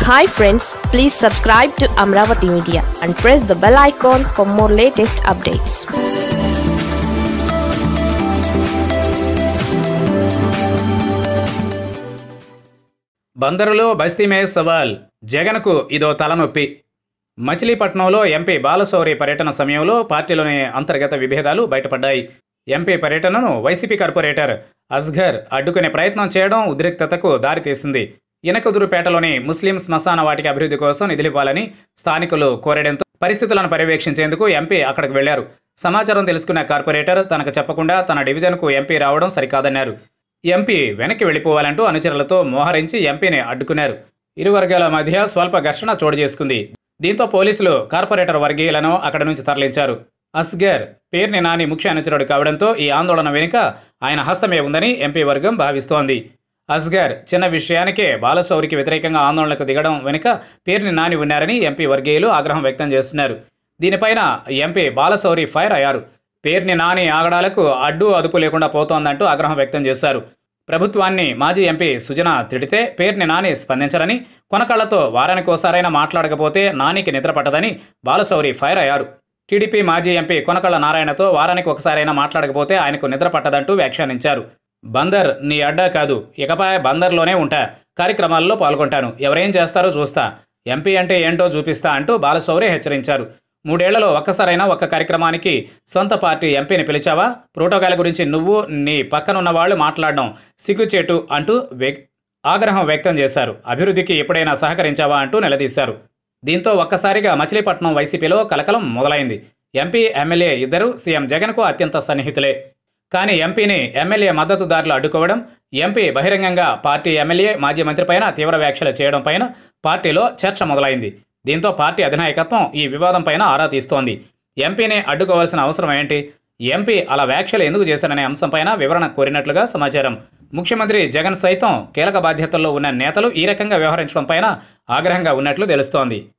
hi friends please subscribe to Amaravati media and press the bell icon for more latest updates బందరులో బస్తీ మే సవాల్ జగన్కు ఇదో తలనొప్పి మచిలీపట్నంలో ఎంపీ బాలశౌరి పర్యటన సమయంలో పార్టీలోని అంతర్గత విభేదాలు బయటపడ్డాయి ఎంపీ పర్యటనను వైసీపీ కార్పొరేటర్ అస్ఘర్ అడ్డుకునే ప్రయత్నం చేయడం ఉద్రిక్తతకు దారితీసింది ఇనకదురుపేటలోని ముస్లిం శ్మశాన వాటికి అభివృద్ధి కోసం నిధులివ్వాలని స్థానికులు కోరడంతో పరిస్థితులను పర్యవేక్షించేందుకు ఎంపీ అక్కడికి వెళ్లారు సమాచారం తెలుసుకున్న కార్పొరేటర్ తనకు చెప్పకుండా తన డివిజన్కు ఎంపీ రావడం సరికాదన్నారు ఎంపీ వెనక్కి వెళ్ళిపోవాలంటూ అనుచరులతో మోహరించి ఎంపీని అడ్డుకున్నారు ఇరు వర్గాల మధ్య స్వల్ప ఘర్షణ చోటు చేసుకుంది దీంతో పోలీసులు కార్పొరేటర్ వర్గీయులను అక్కడి నుంచి తరలించారు అస్గర్ పేర్ని నాని ముఖ్య అనుచరుడు కావడంతో ఈ ఆందోళన వెనుక ఆయన హస్తమే ఉందని ఎంపీ వర్గం భావిస్తోంది అస్గర్ చిన్న విషయానికే బాలశౌరికి వ్యతిరేకంగా ఆందోళనకు దిగడం వెనుక పేర్ని నాని ఉన్నారని ఎంపీ వర్గీయులు ఆగ్రహం వ్యక్తం చేస్తున్నారు దీనిపైన ఎంపీ బాలశౌరి ఫైర్ అయ్యారు పేర్ని నాని ఆగడాలకు అడ్డు అదుపు లేకుండా పోతోందంటూ ఆగ్రహం వ్యక్తం చేశారు ప్రభుత్వాన్ని మాజీ ఎంపీ సుజన తిడితే పేర్ని నాని స్పందించరని కొనకళ్లతో వారానికోసారైనా మాట్లాడకపోతే నానికి నిద్ర పట్టదని బాలశౌరి ఫైర్ అయ్యారు టీడీపీ మాజీ ఎంపీ కొనకళ్ళ నారాయణతో వారానికి ఒకసారైనా మాట్లాడకపోతే ఆయనకు నిద్ర పట్టదంటూ వ్యాఖ్యానించారు బందర్ నీ అడ్డా కాదు ఇకపై బందర్లోనే ఉంటా కార్యక్రమాల్లో పాల్గొంటాను ఎవరేం చేస్తారో చూస్తా ఎంపీ అంటే ఏంటో చూపిస్తా అంటూ బాలశౌరి హెచ్చరించారు మూడేళ్లలో ఒక్కసారైనా ఒక్క కార్యక్రమానికి సొంత పార్టీ ఎంపీని పిలిచావా ప్రోటోకాల్ గురించి నువ్వు నీ పక్కనున్న వాళ్ళు మాట్లాడడం సిగ్గుచేటు అంటూ వ్యక్ ఆగ్రహం వ్యక్తం చేశారు అభివృద్ధికి ఎప్పుడైనా సహకరించావా అంటూ నిలదీశారు దీంతో ఒక్కసారిగా మచిలీపట్నం వైసీపీలో కలకలం మొదలైంది ఎంపీ ఎమ్మెల్యే ఇద్దరు సీఎం జగన్కు అత్యంత సన్నిహితులే కానీ ఎంపీని ఎమ్మెల్యే మద్దతుదారులు అడ్డుకోవడం ఎంపీ బహిరంగంగా పార్టీ ఎమ్మెల్యే మాజీ మంత్రిపైన తీవ్ర వ్యాఖ్యలు చేయడం పైన పార్టీలో చర్చ మొదలైంది దీంతో పార్టీ అధినాయకత్వం ఈ వివాదం పైన ఆరా తీస్తోంది ఎంపీని అడ్డుకోవాల్సిన అవసరం ఏంటి ఎంపీ అలా వ్యాఖ్యలు ఎందుకు చేశారనే అంశంపైన వివరణ కోరినట్లుగా సమాచారం ముఖ్యమంత్రి జగన్ సైతం కీలక బాధ్యతల్లో ఉన్న నేతలు ఈ రకంగా వ్యవహరించడం పైన ఆగ్రహంగా ఉన్నట్లు తెలుస్తోంది